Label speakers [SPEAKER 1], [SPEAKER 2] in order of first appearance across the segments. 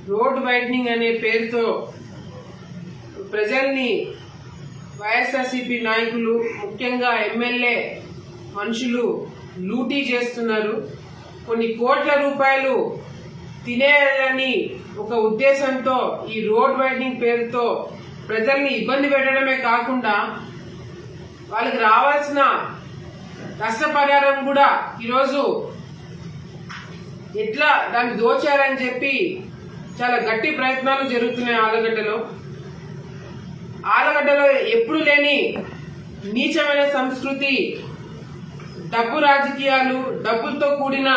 [SPEAKER 1] road widening అనే పేరుతో ప్రజల్ని వైఎస్ఆర్సీపీ నాయకులు ముఖ్యంగా ఎమ్మెల్యే మనుషులు లూటీ చేస్తున్నారు కొన్ని కోట్ల రూపాయలు తినేయాలని ఒక ఉద్దేశంతో ఈ రోడ్ వైడనింగ్ పేరుతో ప్రజల్ని ఇబ్బంది పెట్టడమే కాకుండా వాళ్ళకి రావాల్సిన నష్టపరిహారం కూడా ఈరోజు ఎట్లా దాన్ని దోచారని చెప్పి చాలా గట్టి ప్రయత్నాలు జరుగుతున్నాయి ఆలగడ్డలో ఆలగడ్డలో ఎప్పుడు లేని నీచమైన సంస్కృతి డబ్బు రాజకీయాలు డబ్బులతో కూడిన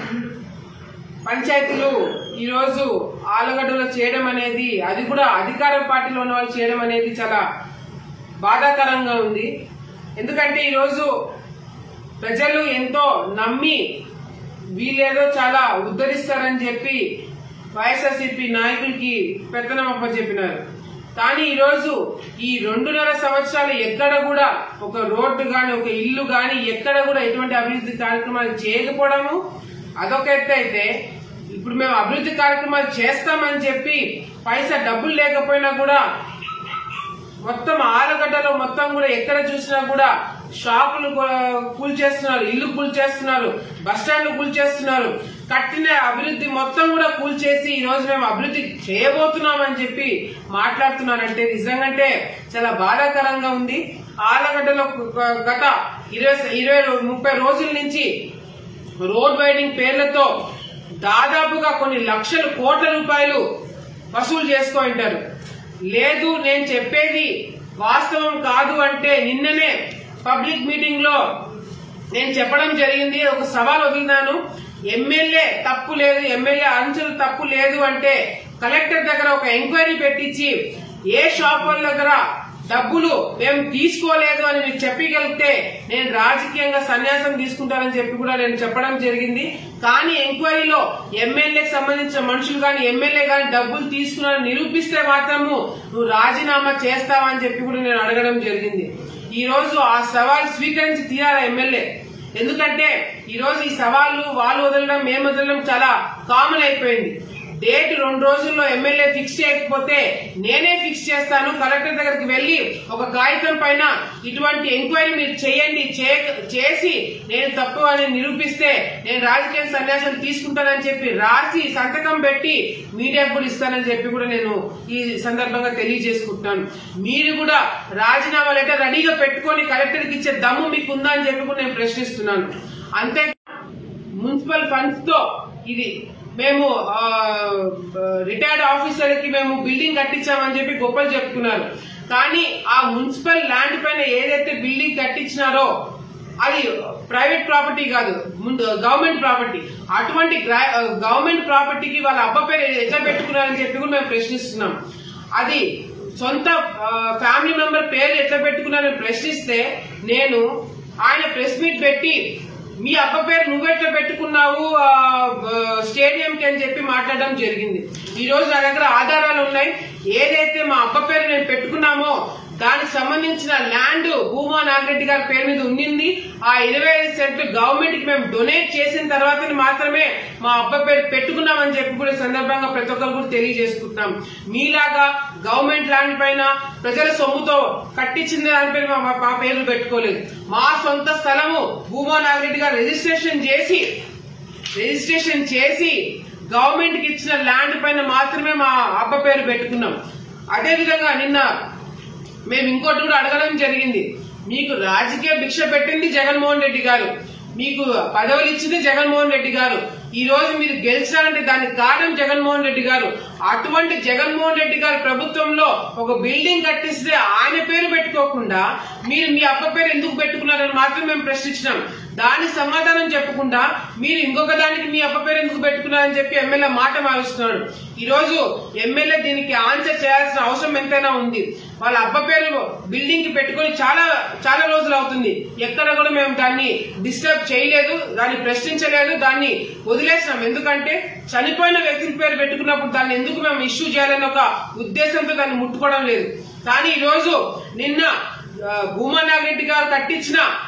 [SPEAKER 1] పంచాయతీలు ఈరోజు ఆలగడ్డలో చేయడం అనేది అది కూడా అధికార పార్టీలో ఉన్న వాళ్ళు చేయడం అనేది చాలా బాధాకరంగా ఉంది ఎందుకంటే ఈరోజు ప్రజలు ఎంతో నమ్మి వీళ్ళేదో చాలా ఉద్ధరిస్తారని చెప్పి వైఎస్ఆర్సీపీ నాయకులకి పెత్తనం అప్పచెప్పినారు కానీ ఈరోజు ఈ రెండున్నర సంవత్సరాలు ఎక్కడ కూడా ఒక రోడ్డు గాని ఒక ఇల్లు గాని ఎక్కడ కూడా ఎటువంటి అభివృద్ధి కార్యక్రమాలు చేయకపోవడము అదొక ఎత్తు అయితే ఇప్పుడు మేము అభివృద్ధి కార్యక్రమాలు చేస్తామని చెప్పి పైసా డబ్బులు లేకపోయినా కూడా మొత్తం ఆలగడ్డలో మొత్తం కూడా ఎక్కడ చూసినా కూడా షాపులు కూల్ చేస్తున్నారు ఇల్లు కూల్ చేస్తున్నారు బస్ స్టాండ్లు కూల్ చేస్తున్నారు కట్టిన అభివృద్ధి మొత్తం కూడా కూల్ చేసి ఈ రోజు మేము అభివృద్ధి చేయబోతున్నామని చెప్పి మాట్లాడుతున్నారంటే నిజంగానే చాలా బాధాకరంగా ఉంది ఆలగడ్డలో గత ఇరవై ఇరవై ముప్పై రోజుల నుంచి రోడ్ వైడింగ్ పేర్లతో దాదాపుగా కొన్ని లక్షల కోట్ల రూపాయలు వసూలు చేసుకో ఉంటారు లేదు నేను చెప్పేది వాస్తవం కాదు అంటే నిన్ననే పబ్లిక్ మీటింగ్ లో నేను చెప్పడం జరిగింది ఒక సవాల్ వదిలినాను ఎమ్మెల్యే తప్పు లేదు ఎమ్మెల్యే అంచులు తప్పు లేదు అంటే కలెక్టర్ దగ్గర ఒక ఎంక్వైరీ పెట్టించి ఏ షాప్ వాళ్ళ దగ్గర డబ్బులు మేము తీసుకోలేదు అని మీరు చెప్పగలిగితే నేను రాజకీయంగా సన్యాసం తీసుకుంటానని చెప్పి కూడా నేను చెప్పడం జరిగింది కానీ ఎంక్వైరీలో ఎమ్మెల్యేకి సంబంధించిన మనుషులు కానీ ఎమ్మెల్యే కానీ డబ్బులు తీసుకున్నారని నిరూపిస్తే మాత్రము నువ్వు రాజీనామా చేస్తావని చెప్పి కూడా నేను అడగడం జరిగింది ఈ రోజు ఆ సవాల్ స్వీకరించి తీరాలి ఎమ్మెల్యే ఎందుకంటే ఈ రోజు ఈ సవాళ్లు వాళ్ళు వదలడం మేము వదలడం చాలా కామన్ అయిపోయింది డేట్ రెండు రోజుల్లో ఎమ్మెల్యే ఫిక్స్ చేయకపోతే నేనే ఫిక్స్ చేస్తాను కలెక్టర్ దగ్గరికి వెళ్లి ఒక కాగితం పైన ఇటువంటి ఎంక్వైరీ మీరు చేయండి చే- చేసి నేను తప్పు అని నిరూపిస్తే నేను రాజకీయ సన్యాసం తీసుకుంటానని చెప్పి రాసి సంతకం పెట్టి మీడియాకు కూడా ఇస్తానని చెప్పి కూడా నేను ఈ సందర్భంగా తెలియజేసుకుంటున్నాను మీరు కూడా రాజీనామా లెటర్ రెడీగా పెట్టుకొని కలెక్టర్కి ఇచ్చే దమ్ము మీకు ఉందా అని చెప్పి కూడా నేను ప్రశ్నిస్తున్నాను అంతే మున్సిపల్ ఫండ్స్ తో ఇది మేము రిటైర్డ్ ఆఫీసర్ కి మేము బిల్డింగ్ కట్టించామని చెప్పి గొప్పలు చెప్తున్నారు కానీ ఆ మున్సిపల్ ల్యాండ్ పైన ఏదైతే బిల్డింగ్ కట్టించినారో అది ప్రైవేట్ ప్రాపర్టీ కాదు ముందు గవర్నమెంట్ ప్రాపర్టీ అటువంటి గవర్నమెంట్ ప్రాపర్టీకి వాళ్ళ అబ్బ పేరు ఎట్లా పెట్టుకున్నారని చెప్పి కూడా మేము ప్రశ్నిస్తున్నాం అది సొంత ఫ్యామిలీ మెంబర్ పేరు ఎట్లా పెట్టుకున్నారని ప్రశ్నిస్తే నేను ఆయన ప్రెస్ మీట్ పెట్టి మీ అబ్బ పేరు నువ్వెట్లా పెట్టుకున్నావు ఆ, ఆ, స్టేడియం కి అని చెప్పి మాట్లాడడం జరిగింది ఈ రోజు నా దగ్గర ఆధారాలు ఉన్నాయి ఏదైతే మా అబ్బ పేరు నేను పెట్టుకున్నామో దానికి సంబంధించిన ల్యాండ్ భూమా నాగిరెడ్డి గారి పేరు మీద ఉండింది ఆ ఇరవై ఐదు సెంట్లు గవర్నమెంట్ కి మేము డొనేట్ చేసిన తర్వాత మాత్రమే మా అబ్బ పేరు పెట్టుకున్నామని చెప్పి కూడా ఈ సందర్భంగా ప్రతి ఒక్కరు కూడా తెలియజేసుకుంటున్నాం మీలాగా గవర్నమెంట్ ల్యాండ్ పైన ప్రజల సొమ్ముతో కట్టించిన దానిపైన మా మా పేర్లు పెట్టుకోలేదు మా సొంత స్థలము భూమా నాగిరెడ్డి గారు రిజిస్ట్రేషన్ చేసి రిజిస్ట్రేషన్ చేసి గవర్నమెంట్ కి ఇచ్చిన ల్యాండ్ పైన మాత్రమే మా అబ్బ పేరు పెట్టుకున్నాం అదే విధంగా నిన్న మేము ఇంకోటి కూడా అడగడం జరిగింది మీకు రాజకీయ భిక్ష పెట్టింది జగన్మోహన్ రెడ్డి గారు మీకు పదవులు ఇచ్చింది జగన్మోహన్ రెడ్డి గారు ఈ రోజు మీరు గెలిచారంటే దానికి కారణం జగన్మోహన్ రెడ్డి గారు అటువంటి జగన్మోహన్ రెడ్డి గారి ప్రభుత్వంలో ఒక బిల్డింగ్ కట్టిస్తే ఆయన పేరు పెట్టుకోకుండా మీరు మీ అప్ప పేరు ఎందుకు పెట్టుకున్నారని మాత్రం మేము ప్రశ్నించినాం దానికి సమాధానం చెప్పకుండా మీరు ఇంకొక దానికి మీ అప్ప పేరు ఎందుకు పెట్టుకున్నారని చెప్పి ఎమ్మెల్యే మాట మారుస్తున్నాడు ఈ రోజు ఎమ్మెల్యే దీనికి ఆన్సర్ చేయాల్సిన అవసరం ఎంతైనా ఉంది వాళ్ళ అబ్బ పేరు బిల్డింగ్ కి పెట్టుకొని చాలా చాలా రోజులు అవుతుంది ఎక్కడ కూడా మేము దాన్ని డిస్టర్బ్ చేయలేదు దాన్ని ప్రశ్నించలేదు దాన్ని వదిలేసినాం ఎందుకంటే చనిపోయిన వ్యక్తి పేరు పెట్టుకున్నప్పుడు దాన్ని ఎందుకు మేము ఇష్యూ చేయాలని ఒక ఉద్దేశంతో దాన్ని ముట్టుకోవడం లేదు కానీ ఈ రోజు నిన్న ఆ, భూమా నాగిరెడ్డి గారు కట్టించిన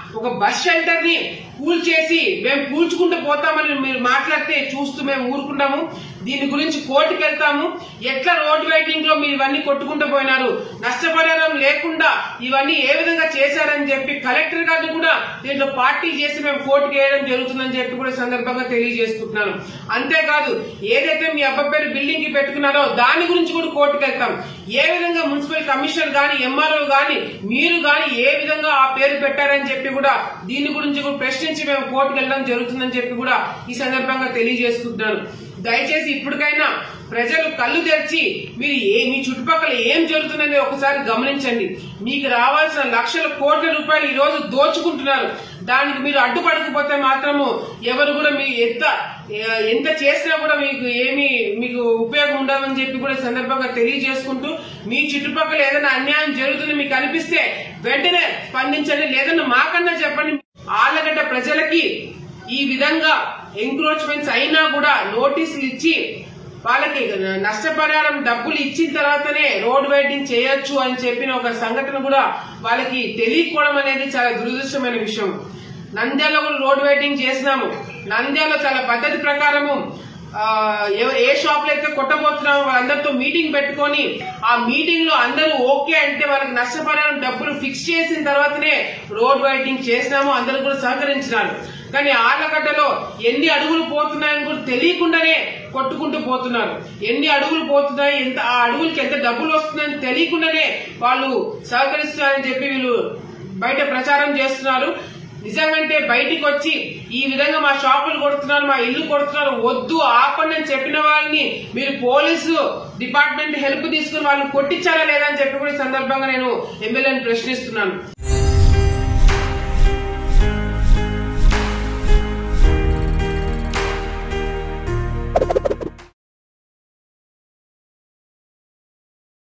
[SPEAKER 1] ఒక బస్ షెల్టర్ ని కూల్చేసి మేము కూల్చుకుంటూ పోతామని మీరు మాట్లాడితే చూస్తూ మేము ఊరుకుంటాము దీని గురించి కోర్టుకు వెళ్తాము ఎట్లా రోడ్ వెయిటింగ్ లో మీరు ఇవన్నీ కొట్టుకుంటూ పోయినారు నష్టపరిహారం లేకుండా ఇవన్నీ ఏ విధంగా చేశారని చెప్పి కలెక్టర్ గారిని కూడా దీంట్లో పార్టీ చేసి మేము కోర్టుకు వేయడం జరుగుతుందని చెప్పి కూడా ఈ సందర్భంగా తెలియజేసుకుంటున్నాను అంతేకాదు ఏదైతే మీ అబ్బా పేరు బిల్డింగ్ కి పెట్టుకున్నారో దాని గురించి కూడా కోర్టుకు వెళ్తాం ఏ విధంగా మున్సిపల్ కమిషనర్ గాని ఎంఆర్ఓ గాని మీరు గాని ఏ విధంగా ఆ పేరు పెట్టారని చెప్పి కూడా దీని గురించి కూడా ప్రశ్నించి మేము కోర్టుకు వెళ్ళడం జరుగుతుందని చెప్పి కూడా ఈ సందర్భంగా తెలియజేసుకుంటున్నాను దయచేసి ఇప్పటికైనా ప్రజలు కళ్ళు తెరిచి మీరు ఏ మీ చుట్టుపక్కల ఏం జరుగుతుందని ఒకసారి గమనించండి మీకు రావాల్సిన లక్షల కోట్ల రూపాయలు ఈ రోజు దోచుకుంటున్నారు దానికి మీరు అడ్డుపడకపోతే మాత్రము ఎవరు కూడా మీ ఎంత ఎంత చేసినా కూడా మీకు ఏమి మీకు ఉపయోగం ఉండదని చెప్పి కూడా ఈ సందర్భంగా తెలియజేసుకుంటూ మీ చుట్టుపక్కల ఏదైనా అన్యాయం జరుగుతుంది మీకు అనిపిస్తే వెంటనే స్పందించండి లేదన్నా మాకన్నా చెప్పండి ఆళ్ళగడ్డ ప్రజలకి ఈ విధంగా ఎంక్రోచ్మెంట్స్ అయినా కూడా నోటీసులు ఇచ్చి వాళ్ళకి నష్టపరిహారం డబ్బులు ఇచ్చిన తర్వాతనే రోడ్ వెయిటింగ్ చేయొచ్చు అని చెప్పిన ఒక సంఘటన కూడా వాళ్ళకి తెలియకపోవడం అనేది చాలా దురదృష్టమైన విషయం నంద్యాలలో కూడా రోడ్ వెయిటింగ్ చేసినాము నంద్యాలలో చాలా పద్ధతి ప్రకారము ఆ, ఎవ- ఏ షాప్ లో అయితే కొట్టబోతున్నామో వాళ్ళందరితో మీటింగ్ పెట్టుకొని ఆ మీటింగ్ లో అందరూ ఓకే అంటే వాళ్ళకి నష్టపరిహారం డబ్బులు ఫిక్స్ చేసిన తర్వాతనే రోడ్ వైటింగ్ చేసినాము అందరూ కూడా సహకరించినారు కానీ ఆళ్లగడ్డలో ఎన్ని అడుగులు పోతున్నాయని కూడా తెలియకుండానే కొట్టుకుంటూ పోతున్నారు ఎన్ని అడుగులు పోతున్నాయి ఎంత ఆ అడుగులకి ఎంత డబ్బులు వస్తున్నాయని తెలియకుండానే వాళ్ళు సహకరిస్తున్నారని చెప్పి వీళ్ళు బయట ప్రచారం చేస్తున్నారు నిజంగంటే బయటికి వచ్చి ఈ విధంగా మా షాపులు కొడుతున్నారు మా ఇల్లు కొడుతున్నారు వద్దు ఆపండి అని చెప్పిన వాళ్ళని మీరు పోలీసు డిపార్ట్మెంట్ హెల్ప్ తీసుకుని వాళ్ళు కొట్టించారా లేదా అని చెప్పి కూడా ఈ సందర్భంగా నేను ఎమ్మెల్యేని ప్రశ్నిస్తున్నాను